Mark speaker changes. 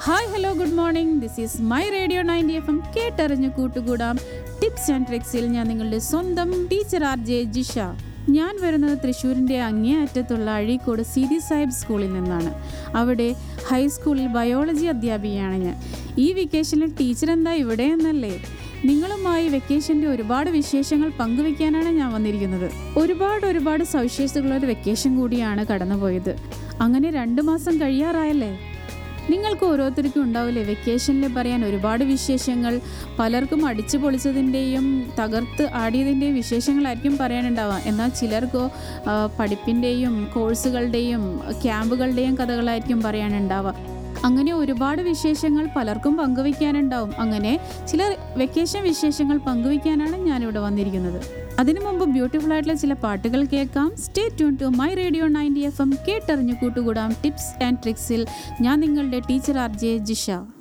Speaker 1: hi hello good morning this is my radio ninety F M കേട്ടറിഞ്ഞ് കൂട്ടുകൂടാം tips and ട്രിക്സിൽ ഞാൻ നിങ്ങളുടെ സ്വന്തം ടീച്ചർ ആർ ജെ ജിഷ ഞാൻ വരുന്നത് തൃശ്ശൂരിൻ്റെ അങ്ങേ അറ്റത്തുള്ള അഴീക്കോട് സി ഡി സാഹിബ് സ്കൂളിൽ നിന്നാണ് അവിടെ ഹൈസ്കൂളിൽ ബയോളജി അധ്യാപികയാണ് ഞാൻ ഈ വെക്കേഷനിൽ ടീച്ചർ എന്താ ഇവിടെ എന്നല്ലേ നിങ്ങളുമായി വെക്കേഷൻ്റെ ഒരുപാട് വിശേഷങ്ങൾ പങ്കുവെക്കാനാണ് ഞാൻ വന്നിരിക്കുന്നത് ഒരുപാട് ഒരുപാട് സവിശേഷതകളുള്ള ഒരു വെക്കേഷൻ കൂടിയാണ് കടന്നുപോയത് അങ്ങനെ രണ്ട് മാസം കഴിയാറായല്ലേ നിങ്ങൾക്ക് ഓരോരുത്തർക്കും ഉണ്ടാവില്ലേ വെക്കേഷനിൽ പറയാൻ ഒരുപാട് വിശേഷങ്ങൾ പലർക്കും അടിച്ചു പൊളിച്ചതിൻ്റെയും തകർത്ത് ആടിയതിൻ്റെയും വിശേഷങ്ങളായിരിക്കും പറയാനുണ്ടാവുക എന്നാൽ ചിലർക്കോ ആ, പഠിപ്പിൻ്റെയും കോഴ്സുകളുടെയും ക്യാമ്പുകളുടെയും കഥകളായിരിക്കും പറയാനുണ്ടാവുക അങ്ങനെ ഒരുപാട് വിശേഷങ്ങൾ പലർക്കും പങ്കുവയ്ക്കാനുണ്ടാവും അങ്ങനെ ചില വെക്കേഷൻ വിശേഷങ്ങൾ പങ്കുവയ്ക്കാനാണ് ഞാനിവിടെ വന്നിരിക്കുന്നത് അതിനു മുമ്പ് ബ്യൂട്ടിഫുൾ ആയിട്ടുള്ള ചില പാട്ടുകൾ കേൾക്കാം stay tune to my radio ninety F M കേട്ടറിഞ്ഞു കൂട്ടുകൂടാം ടിപ്സ് ആൻഡ് ട്രിക്സിൽ ഞാൻ നിങ്ങളുടെ ടീച്ചർ ആർ ജെ ജിഷ